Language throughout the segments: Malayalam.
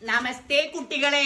നമസ്തേ കുട്ടികളെ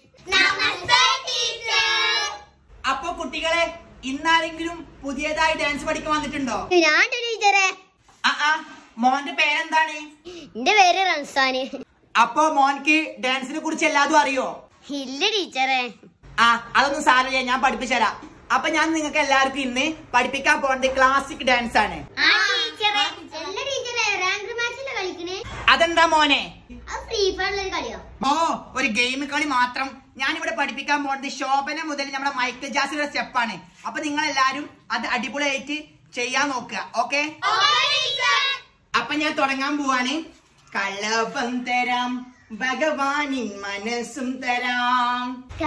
അപ്പൊ കുട്ടികളെ ഇന്നാരെങ്കിലും പുതിയതായി ഡാൻസ് പഠിക്കാൻ വന്നിട്ടുണ്ടോ ഞാൻ ടീച്ചറെ ആ ആ മോന്റെ പേരെന്താണ് എന്റെ പേര് റംസാന് അപ്പൊ മോൻക്ക് ഡാൻസിനെ കുറിച്ച് എല്ലാതും അറിയോ ഇല്ല ടീച്ചറെ ആ അതൊന്നും സാരമില്ല ഞാൻ പഠിപ്പിച്ചുതരാം അപ്പൊ ഞാൻ നിങ്ങൾക്ക് എല്ലാവർക്കും ഇന്ന് പഠിപ്പിക്കാൻ പോകുന്നത് ക്ലാസിക് ഡാൻസ് ആണ് ആ ടീച്ചറെ എല്ലാ ടീച്ചറെ റാങ്ക് മാച്ചില് കളിക്കണേ അതെന്താ മോനെ അത് ഫ്രീ ഫയറിലൊരു കളിയോ ഓ ഒരു ഗെയിം കളി മാത്രം ഞാൻ ഇവിടെ പഠിപ്പിക്കാൻ പോകുന്നത് ശോഭന മുതൽ നമ്മുടെ മൈക്കിൾ ജാസിയുടെ സ്റ്റെപ്പാണ് അപ്പൊ നിങ്ങൾ എല്ലാരും അത് അടിപൊളിയായിട്ട് ചെയ്യാൻ നോക്കുക ഓക്കെ അപ്പൊ ഞാൻ തുടങ്ങാൻ പോവാണ് കളപം തരാം ഭഗവാനിൻ മനസ്സും തരാം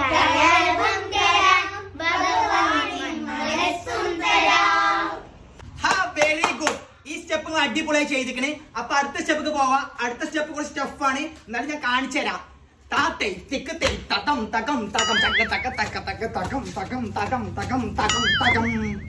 ഹാ വെരി ഗുഡ് ഈ സ്റ്റെപ്പ് നിങ്ങൾ അടിപൊളിയായി ചെയ്തിക്കണ് അപ്പൊ അടുത്ത സ്റ്റെപ്പ് പോവാ അടുത്ത സ്റ്റെപ്പ് കൂടി സ്റ്റെപ്പാണ് എന്നാലും ഞാൻ കാണിച്ചു തരാം താത്തേ തിക്ക് തേ തകം തകം തകം തക തക തക തക തകം തകം തകം തകം തകം തകം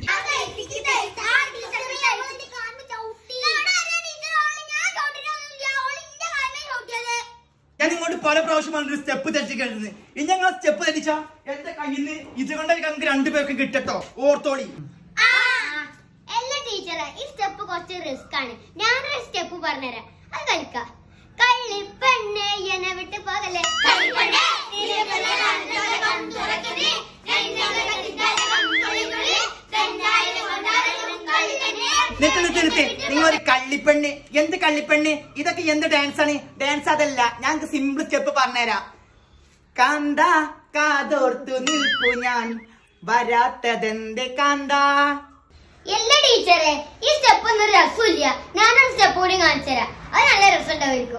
ഞാൻ ഇങ്ങോട്ട് പല പ്രാവശ്യം പറഞ്ഞൊരു സ്റ്റെപ്പ് തെറ്റിക്കരുത് ഇനി ഞങ്ങൾ സ്റ്റെപ്പ് തെറ്റിച്ചാ എന്റെ കയ്യിൽ നിന്ന് ഇത് കൊണ്ട് ഞങ്ങൾക്ക് രണ്ടുപേർക്ക് കിട്ടട്ടോ ഓർത്തോളി എല്ലാ ടീച്ചറെ ഈ സ്റ്റെപ്പ് കുറച്ച് റിസ്ക് ആണ് ഞാനൊരു സ്റ്റെപ്പ് പറഞ്ഞുതരാം അത് കളിക്കാം കള്ളിപ്പെണ്ണെ എന്നെ വിട്ട് പോകല്ലേ കള്ളിപ്പെണ്ണെ, നിന്നെ പോലെ കണ്ണോടെ കൺതുറക്കരുത്. കണ്ണോടെ കത്തിക്കാതെ കൺതുറക്കരുത്. കണ്ണായിരം കൊണ്ടാടും കളിക്കണ്ണെ. നിർത്ത് നിർത്ത് നിർത്ത് നിങ്ങൾ ഒരു കള്ളിപ്പെണ്ണ് എന്ത് കള്ളിപ്പെണ്ണ് ഇതൊക്കെ എന്ത് ഡാൻസ് ആണ് ഡാൻസ് അതല്ല ഞങ്ങൾക്ക് സിമ്പിൾ സ്റ്റെപ്പ് പറഞ്ഞുതരാം കാന്ത കാതോർത്തു നിൽപ്പു ഞാൻ വരാത്തതെന്റെ കാന്ത എല്ലാ ടീച്ചറെ ഈ സ്റ്റെപ്പ് ഒന്നും രസമില്ല ഞാനൊരു സ്റ്റെപ്പ് കൂടി കാണിച്ചു തരാം അത് നല്ല രസം ഉണ്ടായിരിക്കും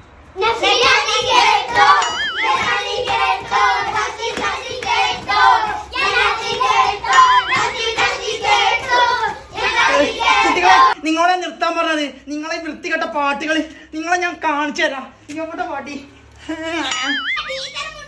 കുട്ടികളെ നിങ്ങളെ നിർത്താൻ പറഞ്ഞത് നിങ്ങളെ വൃത്തികെട്ട പാട്ടുകൾ നിങ്ങളെ ഞാൻ കാണിച്ചു തരാം ഇങ്ങോട്ട് പാട്ടി ടീച്ചർ